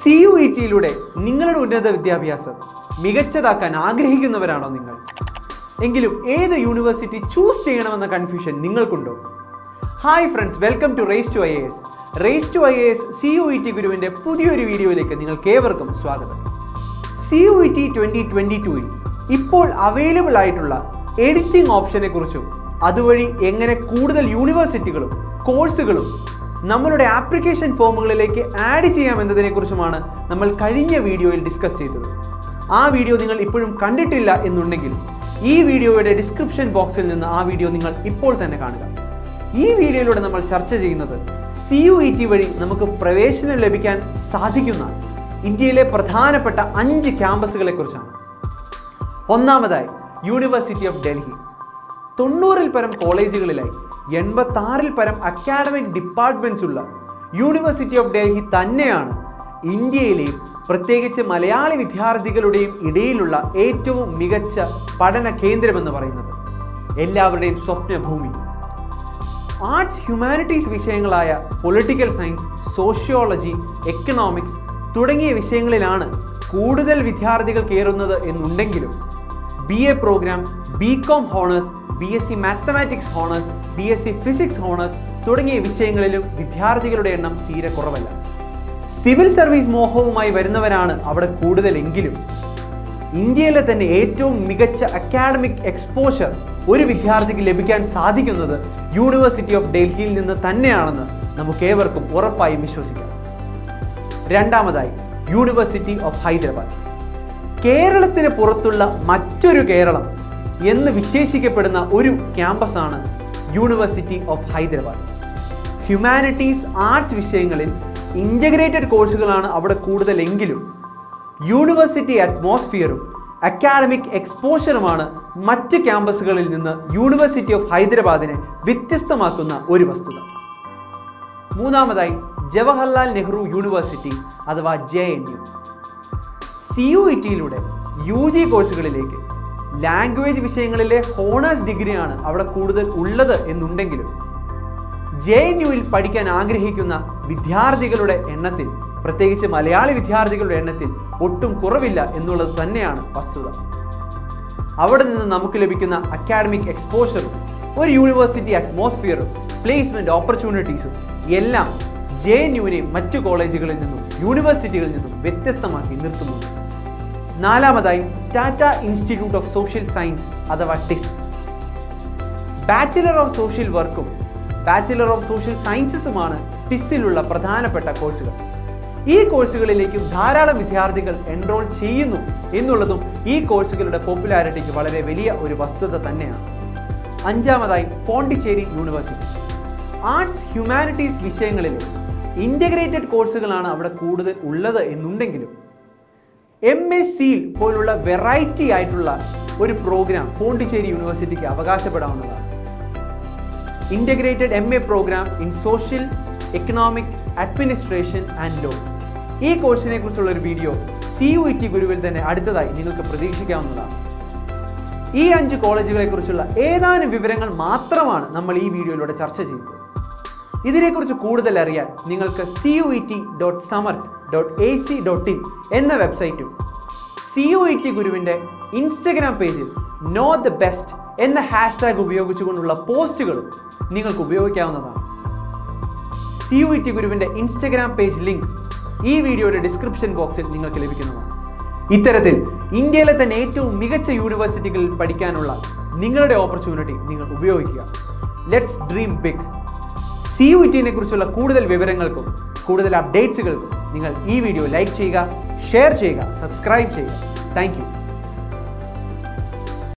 C U E ടിയിലൂടെ നിങ്ങളുടെ ഉന്നത വിദ്യാഭ്യാസം മികച്ചതാക്കാൻ ആഗ്രഹിക്കുന്നവരാണോ നിങ്ങൾ എങ്കിലും ഏത് യൂണിവേഴ്സിറ്റി ചൂസ് ചെയ്യണമെന്ന കൺഫ്യൂഷൻ നിങ്ങൾക്കുണ്ടോ hi friends welcome to race to I S race to I S C U E T ഗുരുവിൻ്റെ പുതിയൊരു വീഡിയോയിലേക്ക് നിങ്ങൾക്ക് ഏവർക്കും സ്വാഗതം C U E T twenty twenty ടുവിൽ ഇപ്പോൾ അവൈലബിൾ ആയിട്ടുള്ള എഡിറ്റിംഗ് ഓപ്ഷനെ കുറിച്ചും അതുവഴി എങ്ങനെ കൂടുതൽ യൂണിവേഴ്സിറ്റികളും കോഴ്സുകളും നമ്മളുടെ ആപ്ലിക്കേഷൻ ഫോമുകളിലേക്ക് ആഡ് ചെയ്യാം എന്നതിനെക്കുറിച്ചുമാണ് നമ്മൾ കഴിഞ്ഞ വീഡിയോയിൽ ഡിസ്കസ് ചെയ്തത് ആ വീഡിയോ നിങ്ങൾ ഇപ്പോഴും കണ്ടിട്ടില്ല എന്നുണ്ടെങ്കിൽ ഈ വീഡിയോയുടെ ഡിസ്ക്രിപ്ഷൻ ബോക്സിൽ നിന്ന് ആ വീഡിയോ നിങ്ങൾ ഇപ്പോൾ തന്നെ കാണുക ഈ വീഡിയോയിലൂടെ നമ്മൾ ചർച്ച ചെയ്യുന്നത് സി യു ഇ ടി വഴി നമുക്ക് പ്രവേശനം ലഭിക്കാൻ സാധിക്കുന്ന ഇന്ത്യയിലെ പ്രധാനപ്പെട്ട അഞ്ച് ക്യാമ്പസുകളെ കുറിച്ചാണ് ഒന്നാമതായി യൂണിവേഴ്സിറ്റി ഓഫ് ഡൽഹി തൊണ്ണൂറിൽ പരം കോളേജുകളിലായി എൺപത്തി ആറിൽ പരം അക്കാഡമിക് ഡിപ്പാർട്ട്മെന്റ്സ് ഉള്ള യൂണിവേഴ്സിറ്റി ഓഫ് ഡൽഹി തന്നെയാണ് ഇന്ത്യയിലെയും പ്രത്യേകിച്ച് മലയാളി വിദ്യാർത്ഥികളുടെയും ഇടയിലുള്ള ഏറ്റവും മികച്ച പഠന കേന്ദ്രമെന്ന് പറയുന്നത് എല്ലാവരുടെയും സ്വപ്നഭൂമി ആർട്സ് ഹ്യൂമാനിറ്റീസ് വിഷയങ്ങളായ പൊളിറ്റിക്കൽ സയൻസ് സോഷ്യോളജി എക്കണോമിക്സ് തുടങ്ങിയ വിഷയങ്ങളിലാണ് കൂടുതൽ വിദ്യാർത്ഥികൾ കയറുന്നത് എന്നുണ്ടെങ്കിലും B A programme B com honours B S C mathematics honours B S C physics honours തുടങ്ങിയ വിഷയങ്ങളിലും വിദ്യാർത്ഥികളുടെ എണ്ണം തീരെ കുറവല്ല സിവിൽ സർവീസ് മോഹവുമായി വരുന്നവരാണ് അവിടെ കൂടുതലെങ്കിലും ഇന്ത്യയിലെ തന്നെ ഏറ്റവും മികച്ച അക്കാഡമിക് എക്സ്പോഷർ ഒരു വിദ്യാർത്ഥിക്ക് ലഭിക്കാൻ സാധിക്കുന്നത് യൂണിവേഴ്സിറ്റി ഓഫ് ഡൽഹിയിൽ നിന്ന് തന്നെയാണെന്ന് നമുക്കേവർക്കും ഉറപ്പായും വിശ്വസിക്കാം രണ്ടാമതായി യൂണിവേഴ്സിറ്റി ഓഫ് ഹൈദരാബാദ് കേരളത്തിന് പുറത്തുള്ള മറ്റൊരു കേരളം എന്ന് വിശേഷിക്കപ്പെടുന്ന ഒരു ക്യാമ്പസാണ് university of Hyderabad humanities arts വിഷയങ്ങളിൽ ഇൻ്റഗ്രേറ്റഡ് കോഴ്സുകളാണ് അവിടെ കൂടുതലെങ്കിലും യൂണിവേഴ്സിറ്റി അറ്റ്മോസ്ഫിയറും അക്കാഡമിക് എക്സ്പോഷറുമാണ് മറ്റ് ക്യാമ്പസുകളിൽ നിന്ന് യൂണിവേഴ്സിറ്റി ഓഫ് ഹൈദരാബാദിനെ വ്യത്യസ്തമാക്കുന്ന ഒരു വസ്തുത മൂന്നാമതായി ജവഹർലാൽ നെഹ്റു യൂണിവേഴ്സിറ്റി അഥവാ J N U C U E ടിയിലൂടെ യു ജി കോഴ്സുകളിലേക്ക് ലാംഗ്വേജ് വിഷയങ്ങളിലെ ഹോണേഴ്സ് ഡിഗ്രിയാണ് അവിടെ കൂടുതൽ ഉള്ളത് എന്നുണ്ടെങ്കിലും ജെ എൻ യുവിൽ പഠിക്കാൻ ആഗ്രഹിക്കുന്ന വിദ്യാർത്ഥികളുടെ എണ്ണത്തിൽ പ്രത്യേകിച്ച് മലയാളി വിദ്യാർത്ഥികളുടെ എണ്ണത്തിൽ ഒട്ടും കുറവില്ല എന്നുള്ളത് തന്നെയാണ് വസ്തുത അവിടെ നിന്ന് നമുക്ക് ലഭിക്കുന്ന അക്കാഡമിക് എക്സ്പോഷറും ഒരു യൂണിവേഴ്സിറ്റി അറ്റ്മോസ്ഫിയറും പ്ലേസ്മെന്റ് ഓപ്പർച്യൂണിറ്റീസും എല്ലാം ജെ എൻ യുവിനെ മറ്റു കോളേജുകളിൽ നിന്നും യൂണിവേഴ്സിറ്റികളിൽ നിന്നും വ്യത്യസ്തമാക്കി നിർത്തുന്നുണ്ട് നാലാമതായി Tata institute of social science അഥവാ ടിസ് ബാച്ചിലർ ഓഫ് സോഷ്യൽ വർക്കും ബാച്ചിലർ ഓഫ് സോഷ്യൽ സയൻസസുമാണ് ടിസ്സിലുള്ള പ്രധാനപ്പെട്ട കോഴ്സുകൾ ഈ കോഴ്സുകളിലേക്കും ധാരാളം വിദ്യാർത്ഥികൾ എൻറോൾ ചെയ്യുന്നു എന്നുള്ളതും ഈ കോഴ്സുകളുടെ പോപ്പുലാരിറ്റിക്ക് വളരെ വലിയ ഒരു വസ്തുത തന്നെയാണ് അഞ്ചാമതായി പോണ്ടിച്ചേരി യൂണിവേഴ്സിറ്റി ആർട്സ് ഹ്യൂമാനിറ്റീസ് വിഷയങ്ങളിലെ ഇൻ്റഗ്രേറ്റഡ് കോഴ്സുകളാണ് അവിടെ കൂടുതൽ ഉള്ളത് എന്നുണ്ടെങ്കിലും എം എസ് സിയിൽ പോലുള്ള വെറൈറ്റി ആയിട്ടുള്ള ഒരു പ്രോഗ്രാം പോണ്ടിച്ചേരി യൂണിവേഴ്സിറ്റിക്ക് അവകാശപ്പെടാവുന്നതാണ് integrated M A programme in social economic administration and law ഈ കോഴ്സിനെ കുറിച്ചുള്ള ഒരു video C U E T ഗുരുവിൽ തന്നെ അടുത്തതായി നിങ്ങൾക്ക് പ്രതീക്ഷിക്കാവുന്നതാണ് ഈ അഞ്ച് കോളേജുകളെ കുറിച്ചുള്ള ഏതാനും വിവരങ്ങൾ മാത്രമാണ് നമ്മൾ ഈ വീഡിയോയിലൂടെ ചർച്ച ചെയ്തത് ഇതിനെക്കുറിച്ച് കൂടുതൽ അറിയാൻ നിങ്ങൾക്ക് C U E T dot Samarth dot A C dot in എന്ന വെബ്സൈറ്റും സി യു ഇ ടി ഗുരുവിൻ്റെ ഇൻസ്റ്റഗ്രാം പേജിൽ നോ ദ ബെസ്റ്റ് എന്ന ഹാഷ്ടാഗ് ഉപയോഗിച്ചുകൊണ്ടുള്ള പോസ്റ്റുകളും നിങ്ങൾക്ക് ഉപയോഗിക്കാവുന്നതാണ് സി യു ഇ ടി ഗുരുവിൻ്റെ ഇൻസ്റ്റഗ്രാം പേജ് ലിങ്ക് ഈ വീഡിയോയുടെ ഡിസ്ക്രിപ്ഷൻ ബോക്സിൽ നിങ്ങൾക്ക് ലഭിക്കുന്നതാണ് ഇത്തരത്തിൽ ഇന്ത്യയിലെ തന്നെ ഏറ്റവും മികച്ച യൂണിവേഴ്സിറ്റികളിൽ പഠിക്കാനുള്ള നിങ്ങളുടെ ഓപ്പർച്യൂണിറ്റി നിങ്ങൾ ഉപയോഗിക്കുക let's dream big C U ടിനെ കുറിച്ചുള്ള കൂടുതൽ വിവരങ്ങൾക്കും കൂടുതൽ അപ്ഡേറ്റ്സുകൾക്കും നിങ്ങൾ ഈ വീഡിയോ ലൈക്ക് ചെയ്യുക ഷെയർ ചെയ്യുക സബ്സ്ക്രൈബ് ചെയ്യുക താങ്ക് യു